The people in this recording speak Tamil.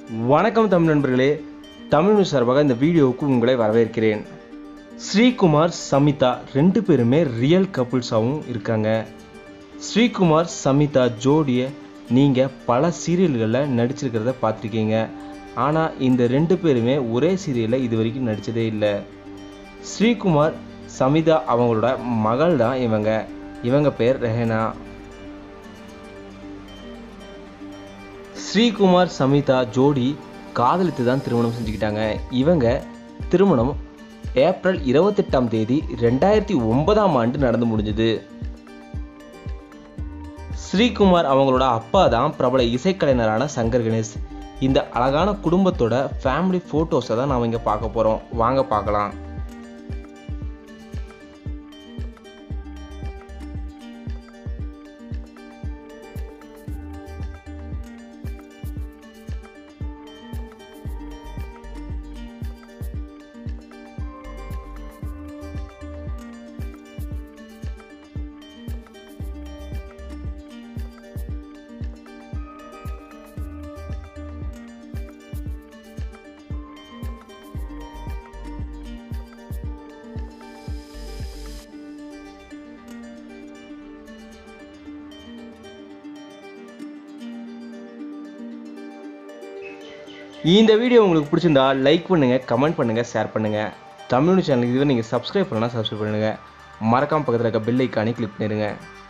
வணக்கம் தமிழ் நண்பர்களே தமிழ் நியூஸ் சார்பாக இந்த வீடியோவுக்கு உங்களை வரவேற்கிறேன் ஸ்ரீகுமார் சமிதா ரெண்டு பேருமே ரியல் கப்புள்ஸாகவும் இருக்காங்க ஸ்ரீகுமார் சமிதா ஜோடியை நீங்கள் பல சீரியல்களில் நடிச்சிருக்கிறத பார்த்துருக்கீங்க ஆனால் இந்த ரெண்டு பேருமே ஒரே சீரியலில் இது வரைக்கும் நடித்ததே இல்லை ஸ்ரீகுமார் சமிதா அவங்களோட மகள் தான் இவங்க இவங்க பேர் ரெஹனா ஸ்ரீகுமார் சமிதா ஜோடி காதலித்து தான் திருமணம் செஞ்சுக்கிட்டாங்க இவங்க திருமணம் ஏப்ரல் இருபத்தெட்டாம் தேதி ரெண்டாயிரத்தி ஒன்பதாம் ஆண்டு நடந்து முடிஞ்சது ஸ்ரீகுமார் அவங்களோட அப்பா தான் பிரபல இசைக்கலைஞரான சங்கர் கணேஷ் இந்த அழகான குடும்பத்தோட ஃபேமிலி ஃபோட்டோஸை தான் நாம் இங்கே பார்க்க போகிறோம் வாங்க பார்க்கலாம் இந்த வீடியோ உங்களுக்கு பிடிச்சிருந்தா லைக் பண்ணுங்கள் கமெண்ட் பண்ணுங்கள் ஷேர் பண்ணுங்கள் தமிழ் சேனலுக்கு இதுவரை நீங்கள் சப்ஸ்கிரைப் பண்ணலாம் சப்ஸ்கிரைப் பண்ணுங்கள் மறக்காம பக்கத்தில் இருக்க பெல் ஐக்கானே கிளிக் பண்ணிடுங்க